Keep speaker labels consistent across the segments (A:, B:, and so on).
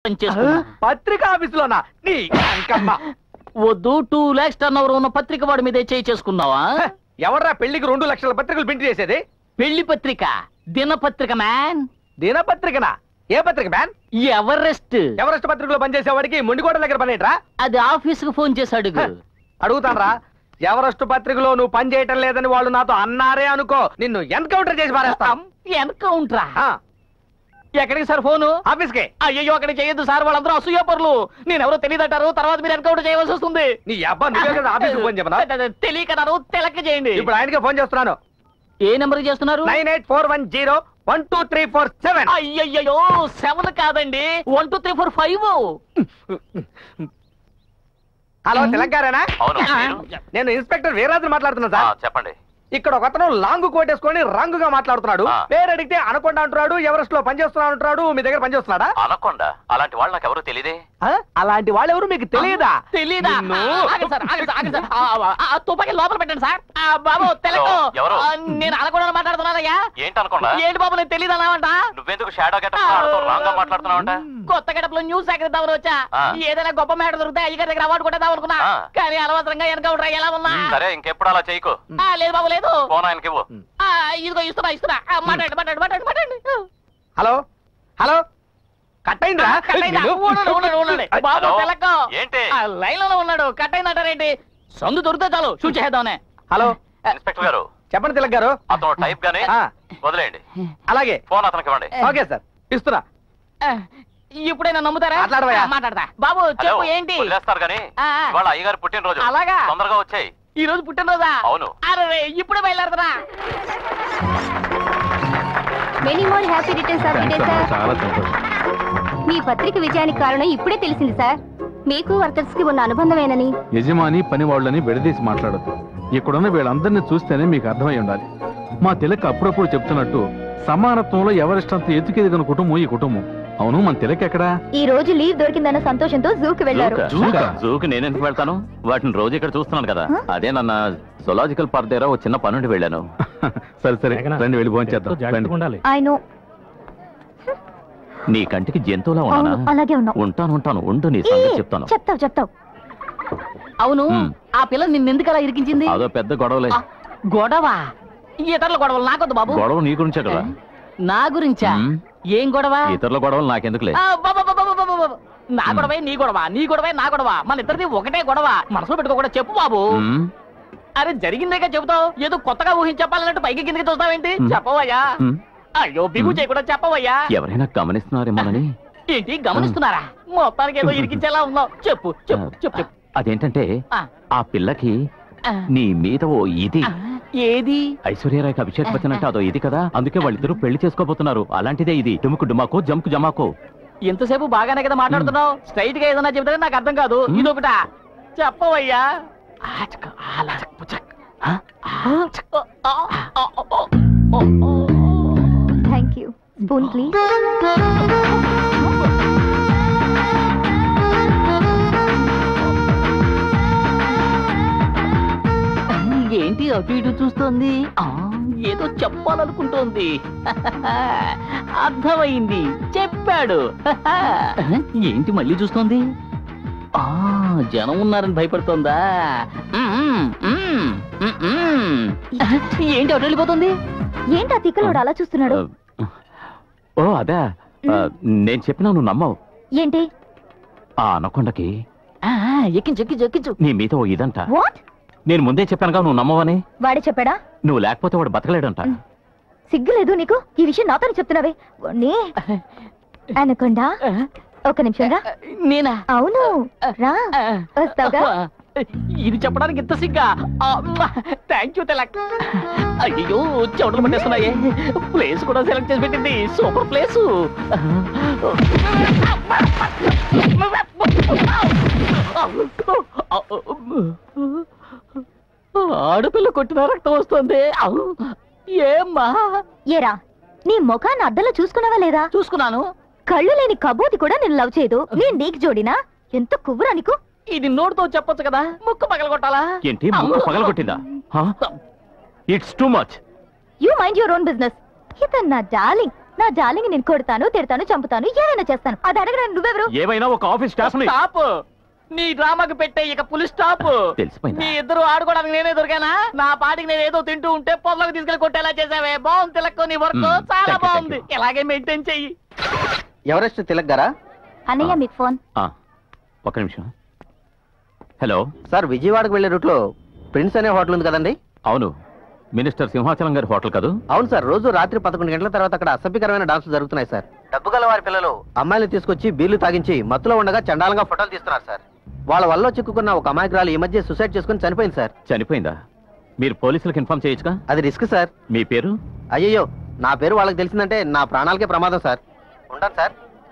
A: చేసుకున్నా
B: పత్రికా ఆఫీసులోనా నీ అంకమ్మ
A: వద్దు టూ లాక్స్ టర్న్ ఓవర్ ఉన్న పత్రిక వాడి మీదే చేయి చేసుకున్నావా
B: హ, ఎవర్రా పెళ్లికి రెండు లక్షల పత్రికలు ప్రింట్ చేసేది
A: పెళ్లి పత్రిక దినపత్రిక మ్యాన్
B: దినపత్రికనా ఏ పత్రిక మ్యాన్
A: ఎవరెస్ట్
B: ఎవరెస్ట్ పత్రికలో పనిచేసేవాడికి మొండికోట దగ్గర పనేట్రా
A: అది ఆఫీస్ కు ఫోన్ చేసి అడుగు
B: అడుగుతానరా ఎవరెస్ట్ పత్రికలో నువ్వు పని చేయటం లేదని వాళ్ళు నాతో అన్నారే అనుకో నిన్ను ఎన్కౌంటర్ చేసి పారేస్తాం
A: ఎన్కౌంటరా
B: ఆ,
A: ఎక్కడికి సార్ ఫోను
B: ఆఫీస్కే
A: అయ్యో అక్కడ చేయొద్దు సార్ వాళ్ళందరూ అసూయపరులు నేను ఎవరో తెలియదంటారు తర్వాత మీరు ఎన్కౌంటర్ చేయవలసి వస్తుంది
B: నీ అబ్బా నువ్వే కదా ఆఫీస్కి ఫోన్ చెప్పనా
A: తెలియకన్నారు తెలక చేయండి
B: ఇప్పుడు ఆయనకే ఫోన్ చేస్తున్నాను
A: ఏ నెంబర్ చేస్తున్నారు
B: nine eight four one zero one two three four seven
A: అయ్యయ్యో సెవెన్ కాదండి one two three four five
B: hello తెలంగాణనా
C: అవును మీరు?
B: నేను ఇన్స్పెక్టర్ వీరరాజు మాట్లాడుతున్నా
C: ఆ,
B: సార్
C: చెప్పండి
B: ఇక్కడ ఒక అతను లాంగ్ కోట్ వేసుకొని రంగుగా మాట్లాడుతున్నాడు
C: ఆ.
B: పేరు అడిగితే అనకొండ అంటున్నాడు ఎవరెస్ట్ లో పనిచేస్తున్నాడు అంటున్నాడు మీ దగ్గర పనిచేస్తున్నాడా
C: అనకొండ అలాంటి వాళ్ళు నాకు ఎవరు తెలియదే
B: ఆ? అలాంటి వాళ్ళు ఎవరు మీకు తెలియదా
A: తెలీదా
B: నిన్ను-
A: ఆగండి సార్ ఆగండి సార్ ఆగండి సార్ ఆ, ఆ, ఆ, తుపాకీ లోపల పెట్టండి సార్ ఆ, బాబు తెలకు
C: హలో, ఎవరు?
A: ఆ, నేను అనకుండా మాట్లాడుతున్నానయ్యా
C: ఏంటి అనకొండ
A: ఏంటి బాబు నేను తెలియదు అన్నావంట
C: నువ్వెందుకు షాడో గెటప్ రాంగ్ గా మాట్లాడుతున్నావంట
A: కొత్త గడపలో న్యూస్ సేకరిద్దామని వచ్చా
C: ఆ.
A: ఏదైనా గొప్ప మేడ దొరికితే అయ్యగారి దగ్గర అవార్డు కొట్టేద్దాం అనుకున్నా
C: ఆ.
A: కానీ అనవసరంగా ఎన్కౌంటర్ ఎలా ఉన్నా
C: సరే ఇంకెప్పుడు అలా చేయకు
A: ఆ, లేదు బాబు లేదు
C: ఫోన్ ఆయనకి ఇవ్వు
A: ఆ, ఇదిగో ఇస్తున్నా ఇస్తున్నా ఆ, మాట్లాడండి మాట్లాడండి మాట్లాడండి మాట్లాడండి
B: హలో హలో కట్ అయిందా
A: కట్ అయిందా? ఉండండి, ఉండండి, ఉండండి. బాబు
C: హలో?
A: తెలక్కో
C: ఏంటి?
A: ఆ, లైన్ లోనే ఉన్నాడు కట్ అయిందంటారేంటి సందు దొరికితే చాలు షూట్ చేద్దామనే
B: హలో
C: ఇన్స్పెక్టర్ గారు
B: చెప్పండి తిలక్ గారు
C: అతను టైప్ గానే
B: ఆ.
C: వదిలేయండి
B: అలాగే
C: ఫోన్ అతనికి ఇవ్వండి
B: ఓకే సార్ ఇస్తున్నా
A: ఇప్పుడైనా నమ్ముతారా
B: మాట్లాడవయ్యా.
A: ఆ, మాట్లాడతా బాబు
C: హలో
A: చెప్పు ఏంటి
C: వదిలేస్తారు గానీ
A: ఆ, ఆ.
C: ఇవాళ అయ్యగారు పుట్టినరోజు
A: అలాగా?
C: తొందరగా వచ్చాయి
A: ఈ రోజు పుట్టినరోజా
C: అవును.
A: అరే ఇప్పుడే బయలుదేరదరా
D: many more happy returns of day sir
E: చాలా సంతోషం
D: మీ పత్రిక విజయానికి కారణం ఇప్పుడే తెలిసింది సార్ మీకు వర్కర్స్ కి ఉన్న అనుబంధమేనని
E: యజమాని పని వాళ్ళని విడదీసి మాట్లాడద్దు ఇక్కడున్న వీళ్ళందరినీ చూస్తేనే మీకు అర్థమై ఉండాలి మా తిలక్ అప్పుడప్పుడు చెప్తున్నట్టు సమానత్వంలో ఎవరెస్ట్ అంత ఎత్తుకెదిగిన కుటుంబం ఈ కుటుంబం అవును మన తిలక్ ఎక్కడా
D: ఈ రోజు లీవ్ దొరికిందన్న సంతోషంతో జూకి వెళ్లారు
E: జూకా?
C: జూకి నేను ఎందుకు వెళ్తాను వాటిని రోజు ఇక్కడ చూస్తున్నాను కదా
D: హ?
C: అదే నన్న జులాజికల్ పార్క్ దగ్గర ఒక చిన్న పనుండి వెళ్ళాను
E: సరే సరే రండి వెళ్ళి భోంచేద్దాం రండి
F: ఉండాలి
D: ఆయన
C: నీ కంటికి జంతువులా ఉన్నానా
D: అలాగే ఉన్నావు
C: ఉంటాను ఉంటాను ఉండు నీ
D: ఏ,
C: సంగతి చెప్తాను
D: చెప్తావు చెప్తావు
A: అవును
C: ఉమ్.
A: ఆ పిల్ల నిన్నెందుకు అలా ఇరికించింది
C: అదో పెద్ద గొడవలే
A: ఆ, గొడవ ఇతరుల గొడవలు నాకొద్దు బాబు
C: గొడవ నీ గురించే కదా
A: నా గురించా
C: ఉమ్.
A: ఏం గొడవ
C: ఇతరుల గొడవలు నాకెందుకులే
A: ఆ, బాబా, బాబా, బాబా, బాబా, బాబా. నా గొడవే నీ గొడవ నీ గొడవే నా గొడవ మన ఇద్దరిది ఒకటే గొడవ మనసులో పెట్టుకోకుండా చెప్పు బాబు
C: ఉమ్,
A: అరే జరిగిందేగా చెబుతావు ఏదో కొత్తగా ఊహించి చెప్పాలన్నట్టు పైకి కిందకి చూస్తావేంటి
C: ఉమ్.
A: చెప్పవయ్యా
C: ఉమ్.
A: అయ్యో బిగు చేయకుండా చెప్పవయ్యా
C: ఎవరైనా గమనిస్తున్నారేమోనని
A: ఏంటి గమనిస్తున్నారా మొత్తానికి ఏదో ఇరికించేలా ఉన్నావు చెప్పు చెప్పు చెప్పు చెప్పు
C: అదేంటంటే
A: ఆ,
C: ఆ పిల్లకి
A: ఆ,
C: నీ మీద ఓ ఇది
A: ఆ, ఏది
C: ఐశ్వర్యరాయ్కి అభిషేక్ బచ్చన్ అంటే అదో ఇది కదా అందుకే వాళ్ళిద్దరూ పెళ్లి చేసుకోబోతున్నారు అలాంటిదే ఇది డుముకు డుమాకో జంకు జమాకో
A: ఎంతసేపు బాగానే కదా మాట్లాడుతున్నావు స్ట్రైట్ గా ఏదైనా చెబితే నాకు అర్థం కాదు
C: ఉమ్.
A: ఇదొకట చెప్పవయ్యా ఆచక, ఆలచక, పుచక్. ఆ, ఆచక, ఆ, ఆ, ఆ, ఆ, ఆ.
D: థ్యాంక్ యూ స్పూన్ ప్లీజ్
A: ఏంటి అటు ఇటు చూస్తోంది ఆ, ఏదో చెప్పాలనుకుంటోంది అర్థమైంది చెప్పాడు ఏంటి మళ్ళీ చూస్తోంది ఆ జనం ఉన్నారని భయపడుతోందా మ్మ్, మ్మ్, మ్మ్, మ్మ్. ఏంటి అటు వెళ్ళిపోతుంది
D: ఏంటి ఆ తిక్కలోడు అలా చూస్తున్నాడు
C: ఓ అదే ఆ, నేను చెప్పినా నువ్వు నమ్మవు
D: ఏంటి
C: ఆ అనకొండకి
A: ఆ, ఎక్కించు ఎక్కించు ఎక్కించు
C: నీ మీద ఓ ఇదంట
D: వాట్
C: నేను ముందే చెప్పానుగా నువ్వు నమ్మవని
D: వాడే చెప్పాడా
C: నువ్వు లేకపోతే వాడు బతకలేడంట
D: సిగ్గులేదు నీకు ఈ విషయం నాతోనే చెప్తున్నావే వాణ్ణి అనకుండా ఒక నిమిషం రా
A: నేనా
D: అవును రా వస్తావుగా
A: ఇది చెప్పడానికి ఇంత సిగ్గా థ్యాంక్ యూ తెలక్ అయ్యో చెవులు పట్టేస్తున్నాయి ప్లేస్ కూడా సెలెక్ట్ చేసి పెట్టింది సూపర్ ప్లేస్ ఆడపిల్ల కొట్టిన రక్తం వస్తుంది ఏమ్మా
D: ఏరా నీ ముఖాన్ని అద్దంలో చూసుకున్నావా లేదా
A: చూసుకున్నాను
D: కళ్ళు లేని కబోతి కూడా నేను లవ్ చేయదు నేను నీకు జోడినా ఎంత కువ్వురా నీకు
A: ఇది నోటితో చెప్పొచ్చు కదా ముక్కు పగల కొట్టాలా
C: ఏంటి ముక్కు పగలగొట్టిందా it's too much
D: you mind your own business ఇతను నా డార్లింగ్ నా జాలిని నేను కొడతాను తిడతాను చంపుతాను ఏదైనా చేస్తాను అది అడగడానికి నువ్వెవరు
C: ఏమైనా ఒక ఆఫీస్ స్టాఫ్
A: స్టాప్ నీ డ్రామాకి పెట్టే ఇక పులి స్టాప్
C: తెలిసిపోయిందా?
A: మీ ఇద్దరు ఆడుకోవడానికి నేనే దొరికానా నా పాటికి నేను ఏదో తింటూ ఉంటే పొదలకు తీసుకెళ్లి కొట్టేలా చేసావే బాగుంది తిలక్కు నీ వర్క్
C: మ్మ్.
A: చాలా
C: Thank you,
A: బాగుంది
C: thank you.
A: ఇలాగే మెయింటైన్ చెయ్యి
B: ఎవరెస్ట్ తిలక్ గారా
D: అన్నయ్య మీకు ఫోన్
C: ఆ, ఒక్క నిమిషం హలో
B: సార్ విజయవాడకు వెళ్లే రూట్ లో ప్రిన్స్ అనే హోటల్ ఉంది కదండి
C: అవును మినిస్టర్ సింహాచలం గారి హోటల్ కదూ
B: అవును సార్ రోజు రాత్రి పదకొండు గంటల తర్వాత అక్కడ అసభ్యకరమైన డాన్సులు జరుగుతున్నాయి సార్ డబ్బు గల వారి పిల్లలు అమ్మాయిలు తీసుకొచ్చి బీర్లు తాగించి మత్తులో ఉండగా చండాలంగా ఫోటోలు తీస్తున్నారు సార్ వాళ్ళ వల్ల చిక్కుకున్న ఒక అమాయకురాలు ఈ మధ్య సూసైడ్ చేసుకుని చనిపోయింది సార్
C: చనిపోయిందా మీరు పోలీసులకు ఇన్ఫార్మ్ చేయొచ్చుగా
B: అది రిస్క్ సార్
C: మీ పేరు
B: అయ్యయ్యో నా పేరు వాళ్ళకి తెలిసిందంటే నా ప్రాణాలకే ప్రమాదం సార్ ఉంటాను సార్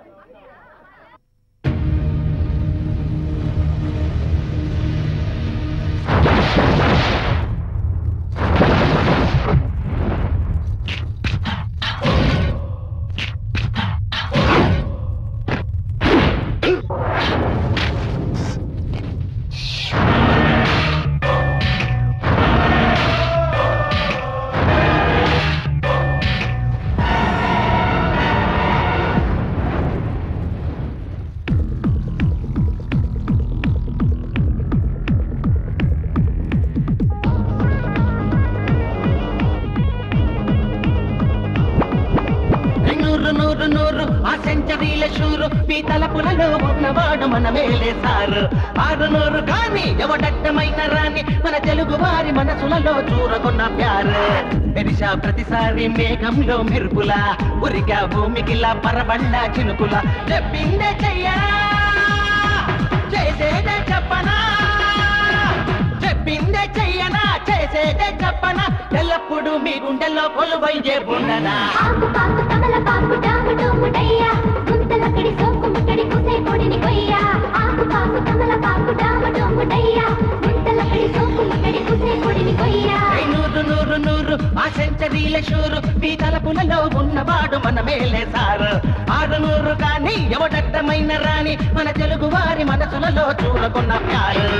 F: నూరు నూరు నూరు ఆ సెంచరీల షూరు మీ తలపులలో ఉన్నవాడు మన మేలే సారు ఆరు నూరు కానీ ఎవడట్టమైన రాని మన తెలుగు వారి మనసులలో చూరగొన్న ప్యారు ఎరిసా ప్రతిసారి మేఘంలో మెరుపులా ఉరిగా భూమికిలా పరబండ చినుకులా చెప్పిందే చెయ్యరా చేసేదే చెప్పనా చెప్పిందే చెయ్యనా చేసేదే చెప్పనా ఎల్లప్పుడూ మీ గుండెల్లో కొలువయ్యే ఉండనా
D: ఆకు పాకు కమల పాకు డాము డోము డయ్యా గుంతలక్కడి సోకు ముట్టడి కుసే కొడిని కొయ్యా ఆకు పాకు కమల పాకు డాము డోము డయ్యా గుంతలక్కడి సోకు ముట్టడి కుసే కొడిని కొయ్యా
F: ఐ నూరు నూరు నూరు ఆ సెంచరీల షూరు మీ తలపులలో ఉన్నవాడు మన మేలే సారు ఆరు నూరు కానీ ఎవడట్టమైన రాని మన తెలుగు వారి మనసులలో చూరకున్న ప్యారు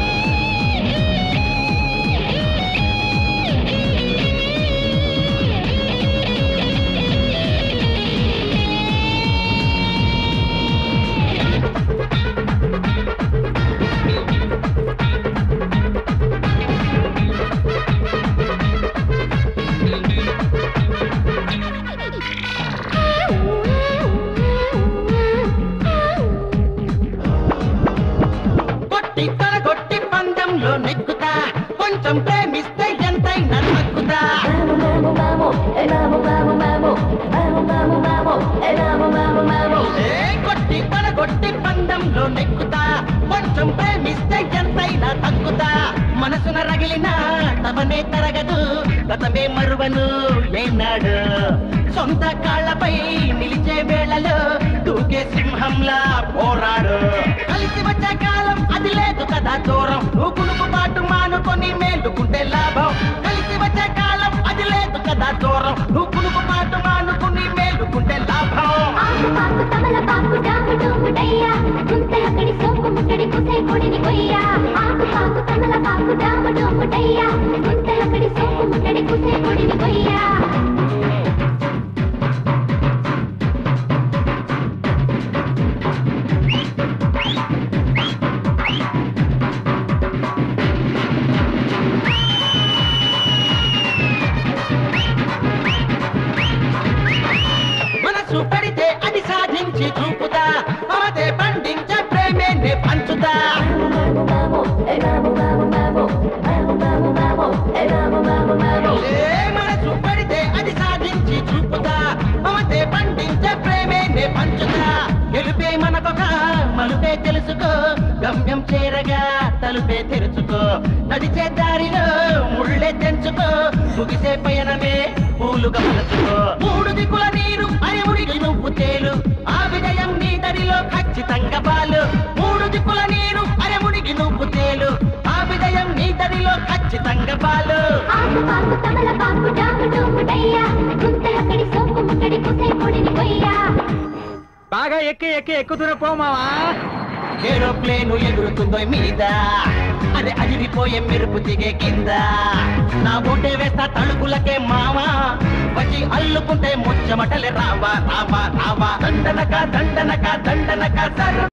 F: కొట్టి తొడగొట్టి పందెంలో నెక్కుతా కొంచెం ప్రేమిస్తే ఎంతైనా నక్కుతా ఏ కొట్టి తొడగొట్టి పందెంలో నెక్కుతా కొంచెం ప్రేమిస్తే ఎంతైనా తగ్గుతా మనసున రగిలిన తమనే తరగదు గతమే మరువను ఏనాడు సొంత కాళ్ళపై నిలిచే వేళలో దూకే సింహంలా పోరాడు కలిసి వచ్చే కాలం అది లేదు కదా దూరం నువ్వు కునుకు పాటు మానుకొని మేలుకుంటే లాభం కలిసి వచ్చే కాలం అది లేదు కదా దూరం నువ్వు కునుకు పాటు మానుకొని మేలుకుంటే లాభం
D: ఆకు పాకు కమల పాకు డాము డోము డయ్యా గుంతలక్కడి సోకు ముట్టడి కుసే కొడిని కొయ్యా ఆకు పాకు కమల పాకు డాము డోము డయ్యా గుంతలక్కడి సోకు ముట్టడి కుసే కొడిని కొయ్యా
F: మనసు పడితే అది సాధించి చూపుతా మమతే పండించే ప్రేమే నే పంచుతా ఏ మనసు పడితే అది సాధించి చూపుతా మమతే పండించే ప్రేమే నే పంచుతా గెలుపే మనకొక మలుపే తెలుసుకో గమ్యం చేరగా తలుపే తెరుచుకో నడిచే దారిలో ముళ్ళే తెంచుకో ముగిసే పయనమే పూలుగా మలచుకో మూడు దిక్కుల నీరు అయముడికి నువ్వు తేలు ఆ విజయం నీ దరిలో ఖచ్చితంగా పాలు మూడు దిక్కుల నీరు అరముడికి నువ్వు తేలు ఆ విజయం నీ దరిలో ఖచ్చితంగా పాలు
D: ఆకు పాకు కమల పాకు డాము డోము డయ్యా గుంతలక్కడి సోకు ముట్టడి కుసే కొడిని కొయ్యా
B: బాగా ఎక్కి ఎక్కి ఎక్కుతున్న పో మావా
F: ఏరోప్లేను ఎగురుతుందో మీద అరే అదిరిపోయే మెరుపు దిగే కింద నా ఓటే వేస్తా తలుపులకే మావా వచ్చి అల్లుకుంటే ముచ్చమటలే రావా రావా రావా దండనక దండనక దండనక సర్